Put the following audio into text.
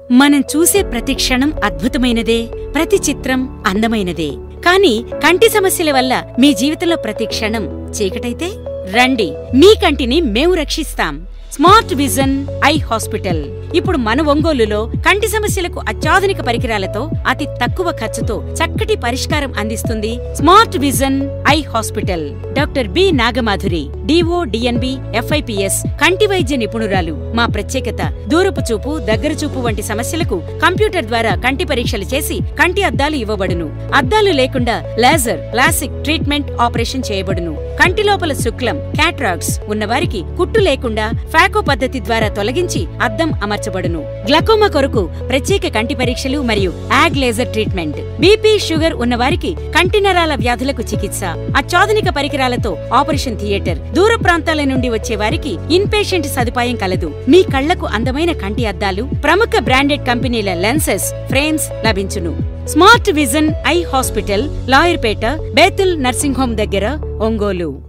మనం చూసే ప్రతి క్షణం అద్భుతమైనదే ప్రతి చిత్రం అందమైనదే కానీ కంటి సమస్యల వల్ల మీ జీవితంలో ప్రతి క్షణం చీకటైతే రండి మీ కంటిని మేము రక్షిస్తాం స్మార్ట్ విజన్ ఐ హాస్పిటల్ ఇప్పుడు మన ఒంగోలులో కంటి సమస్యలకు అత్యాధునిక పరికరాలతో అతి తక్కువ ఖర్చుతో చక్కటి పరిష్కారం అందిస్తుంది smart vision eye hospital doctor B Nagamadhuri DO DNB FIPS కంటి వైద్య నిపుణురాలు మా ప్రత్యేకత దూరపు చూపు దగ్గర చూపు వంటి సమస్యలకు కంప్యూటర్ ద్వారా కంటి పరీక్షలు చేసి కంటి అద్దాలు ఇవ్వబడును అద్దాలు లేకుండా లేజర్ లాసిక్ ట్రీట్మెంట్ ఆపరేషన్ చేయబడును కంటి లోపల శుక్లం క్యాట్రాక్స్ ఉన్నవారికి కుట్టు లేకుండా ఫాకో పద్ధతి ద్వారా తొలగించి అద్దం అమర్చబడును గ్లకోమా కొరకు ప్రత్యేక కంటి పరీక్షలు మరియు YAG laser treatment BP sugar ఉన్నవారికి కంటి నరాల వ్యాధులకు చికిత్స అత్యాధునిక పరికరాలతో ఆపరేషన్ థియేటర్ దూర ప్రాంతాల నుండి వచ్చే వారికి ఇన్ పేషెంట్ సదుపాయం కలదు మీ కళ్లకు అందమైన కంటి అద్దాలు ప్రముఖ బ్రాండెడ్ కంపెనీల లెన్సెస్ ఫ్రేమ్స్ లభించును smart vision eye hospital Lawyerpet Bethel nursing home దగ్గర ఒంగోలు